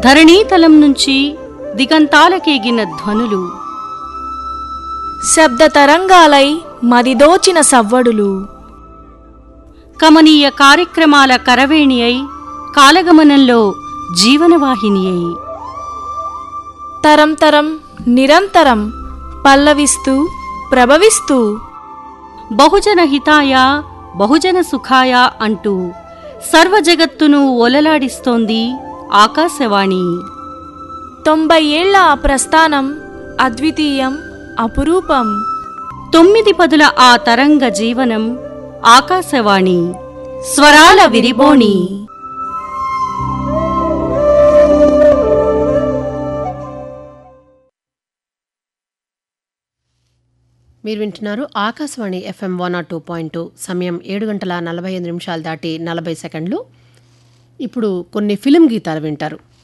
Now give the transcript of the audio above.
ధరణీతలం నుంచి దిగంతాలకేగిన ధ్వనులు శబ్ద తరంగాలై మదిదోచిన సవ్వడులు కమనీయ కార్యక్రమాల కరవేణి అయి కాలగమనంలో జీవనవాహిని అయి తరం తరం నిరంతరం పల్లవిస్తూ ప్రభవిస్తూ బహుజన హితాయ బహుజన సుఖాయ అంటూ సర్వజగత్తును ఒలలాడిస్తోంది ఆకాశవాణి తొంభై ఏళ్ల ఆ ప్రస్థానం అద్వితీయం అపురూపం తొమ్మిది పదుల ఆ తరంగ జీవనం ఆకాశవాణి స్వరాల విరిబోణి మీరు వింటున్నారు Akashvani FM one nought two point two సమయం ఏడు గంటల నలభై ఐదు నిమిషాలు దాటి నలభై సెకండ్లు ఇప్పుడు కొన్ని ఫిలిం గీతాలు వింటారు